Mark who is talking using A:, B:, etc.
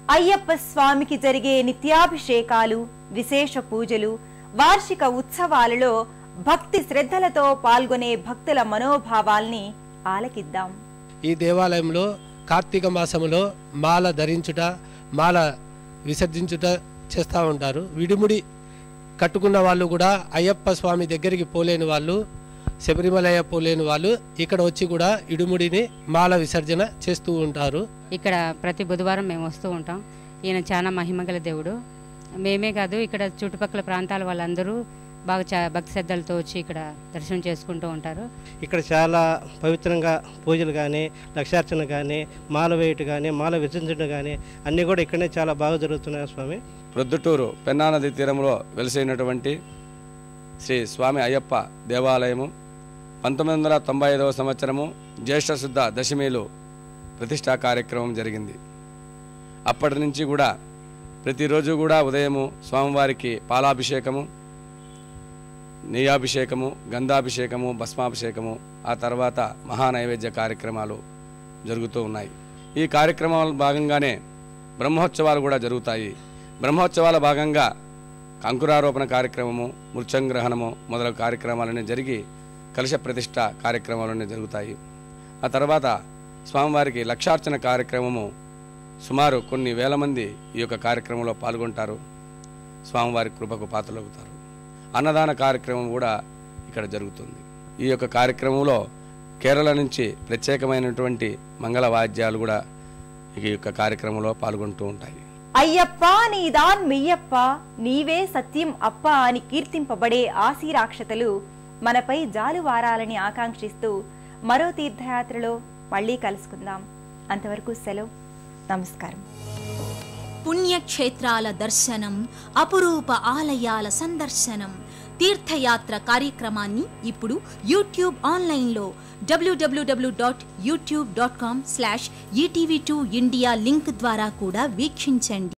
A: అయ్యప్ప స్వామికి జరిగే నిత్యాభిషేకాలు విశేష పూజలు వార్షిక ఉత్సవాలలో భక్తి శ్రద్ధలతో పాల్గొనే భక్తుల మనోభావాల్ని ఆలకిద్దాం
B: ఈ దేవాలయంలో కార్తీక మాసములో మాల ధరించుట మాల విసర్జించుట చేస్తూ ఉంటారు విడిముడి కట్టుకున్న వాళ్ళు కూడా అయ్యప్ప స్వామి దగ్గరికి పోలేని వాళ్ళు శబరిమలయ్య పోలేని వాళ్ళు ఇక్కడ వచ్చి కూడా ఇడుముడిని మాల విసర్జన చేస్తూ ఉంటారు
C: ఇక్కడ ప్రతి బుధవారం మేము వస్తూ ఉంటాం ఈయన చాలా మహిమగల దేవుడు మేమే కాదు ఇక్కడ చుట్టుపక్కల ప్రాంతాల వాళ్ళందరూ బాగా చా భక్తి శ్రద్ధలతో వచ్చి ఇక్కడ దర్శనం చేసుకుంటూ ఉంటారు
D: ఇక్కడ చాలా పవిత్రంగా పూజలు కానీ లక్షార్చన కానీ మాల వేయట కానీ మాల విసర్జించడం కానీ అన్నీ కూడా ఇక్కడనే చాలా బాగా జరుగుతున్నాయి స్వామి
E: ప్రొద్దుటూరు పెన్నా నది తీరంలో వెలిసైనటువంటి శ్రీ స్వామి అయ్యప్ప దేవాలయము పంతొమ్మిది వందల తొంభై ఐదవ సంవత్సరము జ్యేష్ఠ శుద్ధ దశమిలో ప్రతిష్టా కార్యక్రమం జరిగింది అప్పటి నుంచి కూడా ప్రతిరోజు కూడా ఉదయము స్వామివారికి పాలాభిషేకము నెయ్యాభిషేకము గంధాభిషేకము భస్మాభిషేకము ఆ తర్వాత మహానైవేద్య కార్యక్రమాలు జరుగుతూ ఉన్నాయి ఈ కార్యక్రమాల భాగంగానే బ్రహ్మోత్సవాలు కూడా జరుగుతాయి బ్రహ్మోత్సవాల భాగంగా అంకురారోపణ కార్యక్రమము మృత్యంగ్రహణము మొదలగు కార్యక్రమాలన్నీ జరిగి కలశ ప్రతిష్ట కార్యక్రమాలన్నీ జరుగుతాయి ఆ తర్వాత స్వామివారికి లక్షార్చన కార్యక్రమము సుమారు కొన్ని వేల మంది ఈ యొక్క కార్యక్రమంలో పాల్గొంటారు స్వామివారి కృపకు పాత్రలవుతారు అన్నదాన కార్యక్రమం కూడా ఇక్కడ జరుగుతుంది ఈ యొక్క కార్యక్రమంలో కేరళ నుంచి ప్రత్యేకమైనటువంటి మంగళ వాద్యాలు కూడా ఈ యొక్క కార్యక్రమంలో పాల్గొంటూ ఉంటాయి
A: అయ్యప్ప నీదాన్ మెయ్యప్ప నీవే సత్యం అప్ప అని కీర్తింపబడే ఆశీరాక్షతలు మనపై జాలువారాలని ఆకాంక్షిస్తూ మరో తీర్థయాత్రలో మళ్ళీ కలుసుకుందాం అంతవరకు సెలవు నమస్కారం
F: పుణ్యక్షేత్రాల దర్శనం అపురూప ఆలయాల సందర్శనం తీర్థయాత్ర కార్యక్రమాన్ని ఇప్పుడు యూట్యూబ్ ఆన్లైన్లో డబ్ల్యూడబ్ల్యూడబ్ల్యూ dot YouTube dot com slash ETV two India link ద్వారా కూడా వీక్షించండి